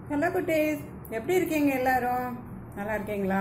hello குட்டீஸ் எப்படி இருக்கீங்க எல்லாரும் நல்லா இருக்கீங்களா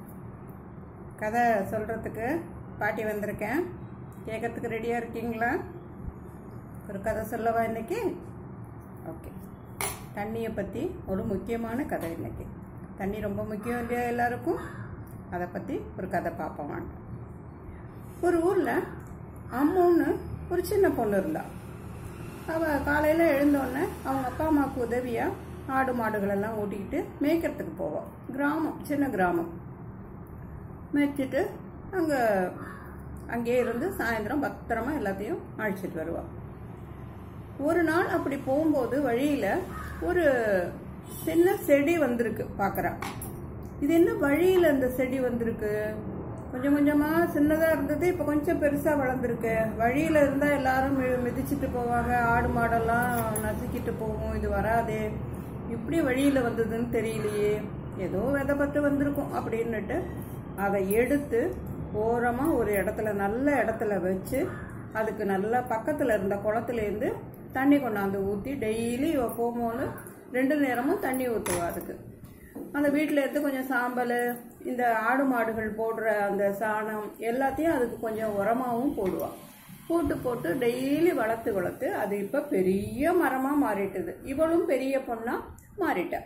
கதை சொல்கிறதுக்கு பாட்டி வந்திருக்கேன் கேட்கறதுக்கு ரெடியாக இருக்கீங்களா ஒரு கதை சொல்லவா இன்னைக்கு ஓகே தண்ணியை பற்றி ஒரு முக்கியமான கதை இன்னைக்கு தண்ணி ரொம்ப முக்கியம் இல்லையா எல்லாருக்கும் அதை பற்றி ஒரு கதை பார்ப்போம் வாங்க ஒரு ஊரில் அம்முன்னு ஒரு சின்ன பொண்ணு இருந்தா அவள் காலையில் எழுந்தோடனே அவங்க அப்பா அம்மாவுக்கு உதவியாக ஆடு மாடுகளெல்லாம் ஓட்டிக்கிட்டு மேய்க்கிறதுக்கு போவாள் கிராமம் சின்ன கிராமம் மேய்ச்சிட்டு அங்கே அங்கேயே இருந்து சாயந்தரம் பத்திரமா எல்லாத்தையும் அழைச்சிட்டு வருவாள் ஒரு நாள் அப்படி போகும்போது வழியில் ஒரு சின்ன செடி வந்திருக்கு பார்க்குறா இது என்ன வழியில் இந்த செடி வந்திருக்கு கொஞ்சம் கொஞ்சமாக சின்னதாக இருந்தது இப்போ கொஞ்சம் பெருசாக வளர்ந்துருக்கு வழியில் இருந்தால் எல்லாரும் மி- மிதிச்சிட்டு போவாங்க ஆடு மாடெல்லாம் நசுக்கிட்டு போகும் இது வராதே இப்படி வழியில் வந்ததுன்னு தெரியலையே ஏதோ விதை பத்து வந்திருக்கும் அப்படின்னுட்டு அதை எடுத்து ஓரமாக ஒரு இடத்துல நல்ல இடத்துல வச்சு அதுக்கு நல்லா பக்கத்தில் இருந்த குளத்துலேருந்து தண்ணி கொண்டாந்து ஊற்றி டெய்லி இவ போகும்போது ரெண்டு நேரமும் தண்ணி ஊற்றுவா அதுக்கு அந்த வீட்டில் இருந்து கொஞ்சம் சாம்பல் இந்த ஆடு மாடுகள் போடுற அந்த சாணம் எல்லாத்தையும் அதுக்கு கொஞ்சம் உரமாகவும் போடுவாள் போட்டு போட்டு டெய்லி வளர்த்து வளர்த்து அது இப்போ பெரிய மரமாக மாறிட்டுது இவளும் பெரிய பொண்ணாக மாறிட்டா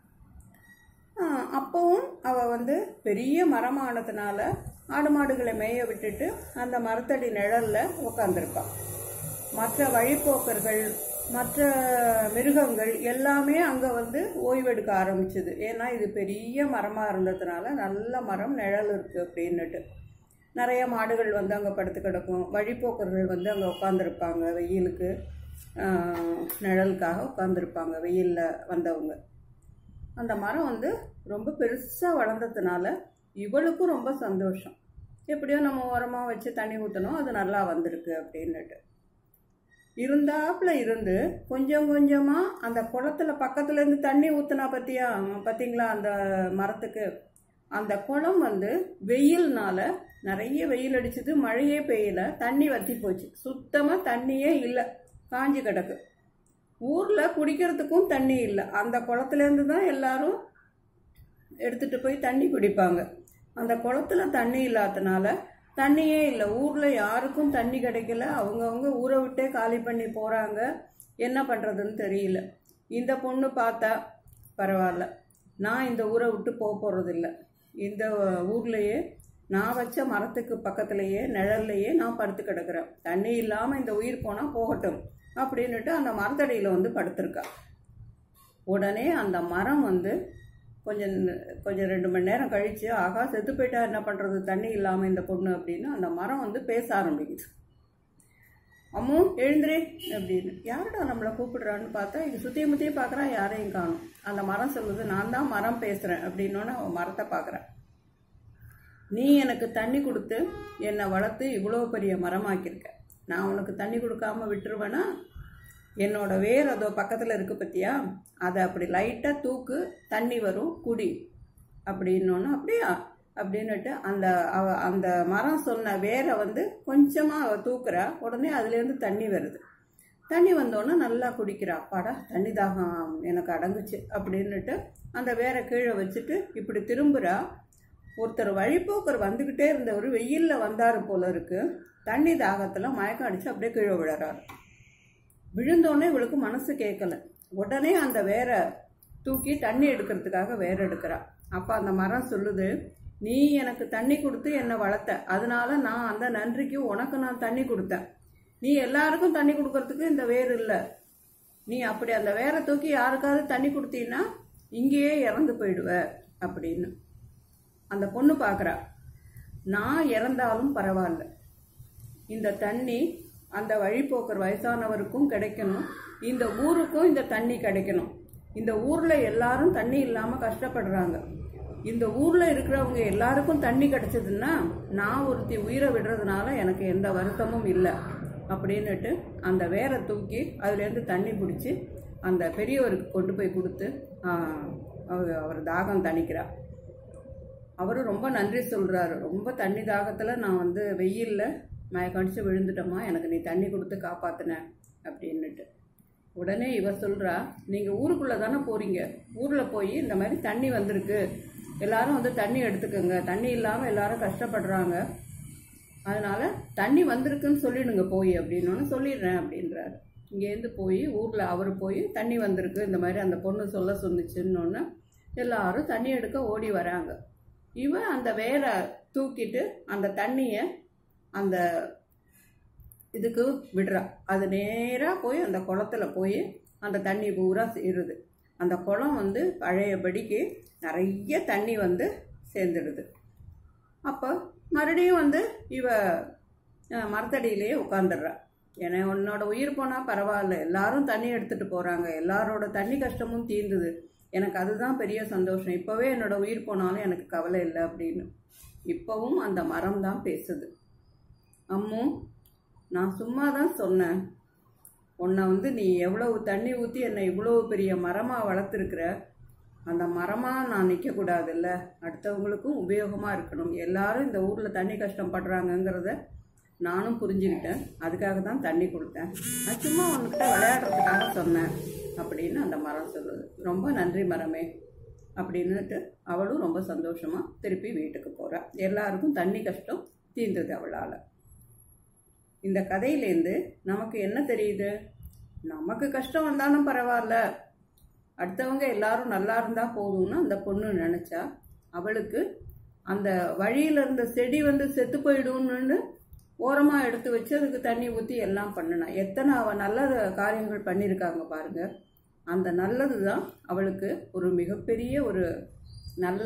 ஆஹ் அப்பவும் அவள் வந்து பெரிய மரமானதுனால ஆடு மாடுகளை மேய விட்டுட்டு அந்த மரத்தடி நிழல்ல உட்காந்துருப்பாள் மற்ற வழிப்போக்கர்கள் மற்ற மிருகங்கள் எல்லாமே அங்கே வந்து ஓய்வெடுக்க ஆரம்பிச்சுது ஏன்னா இது பெரிய மரமாக இருந்ததுனால நல்ல மரம் நிழல் இருக்குது அப்படின்னுட்டு நிறைய மாடுகள் வந்து அங்கே படுத்து கிடக்கும் வழிப்போக்கர்கள் வந்து அங்கே உட்காந்துருப்பாங்க வெயிலுக்கு ஆஹ், நிழலுக்காக உட்காந்துருப்பாங்க வெயிலில் வந்தவங்க அந்த மரம் வந்து ரொம்ப பெருசாக வளர்ந்ததுனால இவளுக்கும் ரொம்ப சந்தோஷம் எப்படியோ நம்ம உரமாக வச்சு தண்ணி ஊற்றணும் அது நல்லா வந்திருக்கு அப்படின்னுட்டு இருந்தாப்புல இருந்து கொஞ்சம் கொஞ்சமாக அந்த குளத்துல பக்கத்துல இருந்து தண்ணி ஊத்துனா பத்தியா பார்த்தீங்களா அந்த மரத்துக்கு அந்த குளம் வந்து வெயில்னால நிறைய வெயில் அடிச்சது மழையே பெய்யல தண்ணி வத்தி போச்சு சுத்தமாக தண்ணியே இல்லை காஞ்சி கிடக்கு ஊரில் குடிக்கிறதுக்கும் தண்ணி இல்லை அந்த குளத்துலேருந்து தான் எல்லாரும் எடுத்துட்டு போய் தண்ணி குடிப்பாங்க அந்த குளத்துல தண்ணி இல்லாதனால தண்ணியே இல்லை ஊரில் யாருக்கும் தண்ணி கிடைக்கல அவங்கவுங்க ஊரை விட்டே காலி பண்ணி போகிறாங்க என்ன பண்ணுறதுன்னு தெரியல இந்த பொண்ணு பார்த்தா பரவாயில்ல நான் இந்த ஊரை விட்டு போக போகிறதில்ல இந்த ஊர்லேயே நான் வச்ச மரத்துக்கு பக்கத்துலேயே நிழல்லையே நான் படுத்து கிடக்குறேன் தண்ணி இல்லாமல் இந்த உயிர் போனால் போகட்டும் அப்படின்னுட்டு அந்த மரத்தடியில் வந்து படுத்திருக்கா உடனே அந்த மரம் வந்து கொஞ்சம் கொஞ்சம் ரெண்டு மணி நேரம் கழிச்சு ஆகா செத்து போயிட்டா என்ன பண்ணுறது தண்ணி இல்லாமல் இந்த பொண்ணு அப்படின்னு அந்த மரம் வந்து பேச ஆரம்பிக்குது அம்மு எழுந்துரு அப்படின்னு யாருடா நம்மளை கூப்பிடுறான்னு பார்த்தா இது சுற்றியும் முத்தியும் பார்க்குறான் யாரையும் காணும் அந்த மரம் சொல்லுது நான் தான் மரம் பேசுகிறேன் அப்படின்னோன்னு அவன் மரத்தை பார்க்குறேன் நீ எனக்கு தண்ணி கொடுத்து என்னை வளர்த்து இவ்வளோ பெரிய மரமாக்கியிருக்க நான் உனக்கு தண்ணி கொடுக்காம விட்டுருவேனா என்னோட வேர் அதோ பக்கத்தில் இருக்கு பத்தியா அதை அப்படி லைட்டாக தூக்கு தண்ணி வரும் குடி அப்படின்னோன்னு அப்படியா அப்படின்னுட்டு அந்த அவ அந்த மரம் சொன்ன வேரை வந்து கொஞ்சமாக அவ தூக்குறா உடனே அதுலேருந்து தண்ணி வருது தண்ணி வந்தோன்னே நல்லா குடிக்கிறா அப்பாடா தண்ணி தாகம் எனக்கு அடங்குச்சு அப்படின்னுட்டு அந்த வேரை கீழே வச்சுட்டு இப்படி திரும்புறா ஒருத்தர் வழிப்போக்கர் வந்துக்கிட்டே இருந்தவர் வெயிலில் வந்தார் போல இருக்கு தண்ணி தாகத்தில் மயக்கம் அடித்து அப்படியே கீழே விழறாரு விழுந்தோடனே இவளுக்கு மனசு கேட்கல உடனே அந்த வேரை தூக்கி தண்ணி எடுக்கிறதுக்காக வேற எடுக்கிறா அப்போ அந்த மரம் சொல்லுது நீ எனக்கு தண்ணி கொடுத்து என்னை வளர்த்த அதனால நான் அந்த நன்றிக்கு உனக்கு நான் தண்ணி கொடுத்தேன் நீ எல்லாருக்கும் தண்ணி கொடுக்கறதுக்கு இந்த வேர் இல்லை நீ அப்படி அந்த வேரை தூக்கி யாருக்காவது தண்ணி கொடுத்தீன்னா இங்கேயே இறந்து போயிடுவ அப்படின்னு அந்த பொண்ணு பார்க்குறா நான் இறந்தாலும் பரவாயில்ல இந்த தண்ணி அந்த வழிப்போக்கர் வயசானவருக்கும் கிடைக்கணும் இந்த ஊருக்கும் இந்த தண்ணி கிடைக்கணும் இந்த ஊர்ல எல்லாரும் தண்ணி இல்லாம கஷ்டப்படுறாங்க இந்த ஊர்ல இருக்கிறவங்க எல்லாருக்கும் தண்ணி கிடைச்சதுன்னா நான் ஒருத்தி உயிரை விடுறதுனால எனக்கு எந்த வருத்தமும் இல்லை அப்படின்னுட்டு அந்த வேரை தூக்கி அதுலேருந்து தண்ணி பிடிச்சி அந்த பெரியவருக்கு கொண்டு போய் கொடுத்து ஆஹ், அவர் அவர் தாகம் தணிக்கிறா அவர் ரொம்ப நன்றி சொல்கிறாரு ரொம்ப தண்ணி தாகத்தில் நான் வந்து வெயிலில் மயக்கடிச்சு விழுந்துட்டோமா எனக்கு நீ தண்ணி கொடுத்து காப்பாத்தின அப்படின்னுட்டு உடனே இவ சொல்கிறா நீங்கள் ஊருக்குள்ளே தானே போகிறீங்க ஊரில் போய் இந்த மாதிரி தண்ணி வந்திருக்கு எல்லாரும் வந்து தண்ணி எடுத்துக்கோங்க தண்ணி இல்லாமல் எல்லாரும் கஷ்டப்படுறாங்க அதனால தண்ணி வந்திருக்குன்னு சொல்லிடுங்க போய் அப்படின்னு சொல்லிடுறேன் அப்படின்றாரு இங்கேருந்து போய் ஊரில் அவர் போய் தண்ணி வந்திருக்கு இந்த மாதிரி அந்த பொண்ணு சொல்ல சொன்னிச்சுன்னொன்னே எல்லாரும் தண்ணி எடுக்க ஓடி வராங்க இவன் அந்த வேரை தூக்கிட்டு அந்த தண்ணியை அந்த இதுக்கு விடுறா அது நேராக போய் அந்த குளத்துல போய் அந்த தண்ணி பூரா சேருது அந்த குளம் வந்து பழையபடிக்கு நிறைய தண்ணி வந்து சேர்ந்துடுது அப்போ மறுபடியும் வந்து இவ அஹ், மரத்தடியிலேயே உட்காந்துடுறா ஏன்னா உன்னோட உயிர் போனால் பரவாயில்ல எல்லாரும் தண்ணி எடுத்துகிட்டு போகிறாங்க எல்லாரோட தண்ணி கஷ்டமும் தீர்ந்துது எனக்கு அதுதான் பெரிய சந்தோஷம் இப்போவே என்னோட உயிர் போனாலும் எனக்கு கவலை இல்லை அப்படின்னு இப்போவும் அந்த மரம் தான் பேசுது அம்மு நான் சும்மா தான் சொன்னேன் உன்னை வந்து நீ எவ்வளவு தண்ணி ஊற்றி என்னை இவ்வளோ பெரிய மரமாக வளர்த்துருக்குற அந்த மரமாக நான் நிற்கக்கூடாதுல்ல அடுத்தவங்களுக்கும் உபயோகமாக இருக்கணும் எல்லாரும் இந்த ஊரில் தண்ணி கஷ்டப்படுறாங்கங்கிறத நானும் புரிஞ்சுக்கிட்டேன் அதுக்காக தான் தண்ணி கொடுத்தேன் நான் சும்மா உன்கிட்ட விளையாடுறதுக்காக சொன்னேன் அப்படின்னு அந்த மரம் சொல்லுது ரொம்ப நன்றி மரமே அப்படின்னுட்டு அவளும் ரொம்ப சந்தோஷமாக திருப்பி வீட்டுக்கு போகிறா எல்லாருக்கும் தண்ணி கஷ்டம் தீர்ந்தது அவளால் இந்த கதையிலேருந்து நமக்கு என்ன தெரியுது நமக்கு கஷ்டம் வந்தாலும் பரவாயில்ல அடுத்தவங்க எல்லாரும் நல்லா இருந்தால் போதும்னு அந்த பொண்ணு நினச்சா அவளுக்கு அந்த வழியில் இருந்த செடி வந்து செத்து போயிடும்னு ஓரமாக எடுத்து வச்சு அதுக்கு தண்ணி ஊற்றி எல்லாம் பண்ணினா எத்தனை அவள் நல்ல காரியங்கள் பண்ணியிருக்காங்க பாருங்க அந்த நல்லது தான் அவளுக்கு ஒரு மிகப்பெரிய ஒரு நல்ல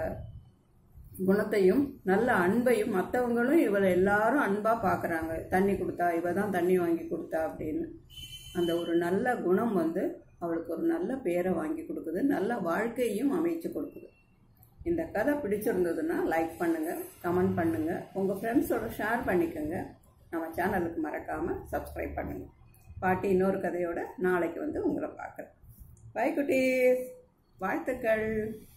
குணத்தையும் நல்ல அன்பையும் மற்றவங்களும் இவளை எல்லாரும் அன்பாக பார்க்குறாங்க தண்ணி கொடுத்தா இவ தான் தண்ணி வாங்கி கொடுத்தா அப்படின்னு அந்த ஒரு நல்ல குணம் வந்து அவளுக்கு ஒரு நல்ல பேரை வாங்கி கொடுக்குது நல்ல வாழ்க்கையும் அமைச்சு கொடுக்குது இந்த கதை பிடிச்சிருந்ததுன்னா லைக் பண்ணுங்கள் கமெண்ட் பண்ணுங்கள் உங்கள் ஃப்ரெண்ட்ஸோட ஷேர் பண்ணிக்கோங்க நம்ம சேனலுக்கு மறக்காமல் சப்ஸ்கிரைப் பண்ணுங்கள் பாட்டி இன்னொரு கதையோட நாளைக்கு வந்து உங்களை பார்க்குறேன் பை குட்டீஸ் வாழ்த்துக்கள்